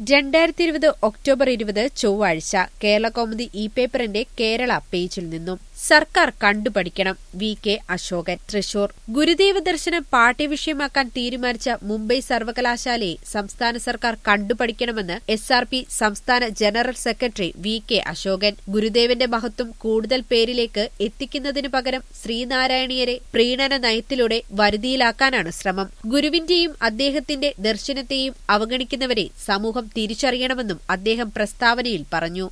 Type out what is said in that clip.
രണ്ടായിരത്തി ഇരുപത് ഒക്ടോബർ ഇരുപത് ചൊവ്വാഴ്ച കേരള കൗമുദി ഇ പേപ്പറിന്റെ കേരള പേജിൽ നിന്നും സർക്കാർ കണ്ടുപഠിക്കണം വി കെ അശോകൻ തൃശൂർ ഗുരുദേവ ദർശനം പാഠ്യവിഷയമാക്കാൻ തീരുമാനിച്ച മുംബൈ സർവകലാശാലയെ സംസ്ഥാന സർക്കാർ കണ്ടുപഠിക്കണമെന്ന് എസ് ആർ പി സംസ്ഥാന general secretary V K Asokan ഗുരുദേവന്റെ മഹത്വം കൂടുതൽ പേരിലേക്ക് എത്തിക്കുന്നതിനു പകരം ശ്രീനാരായണീയരെ പ്രീണന നയത്തിലൂടെ വരുതിയിലാക്കാനാണ് ശ്രമം ഗുരുവിന്റെയും അദ്ദേഹത്തിന്റെ ദർശനത്തെയും അവഗണിക്കുന്നവരെ സമൂഹം തിരിച്ചറിയണമെന്നും അദ്ദേഹം പ്രസ്താവനയിൽ പറഞ്ഞു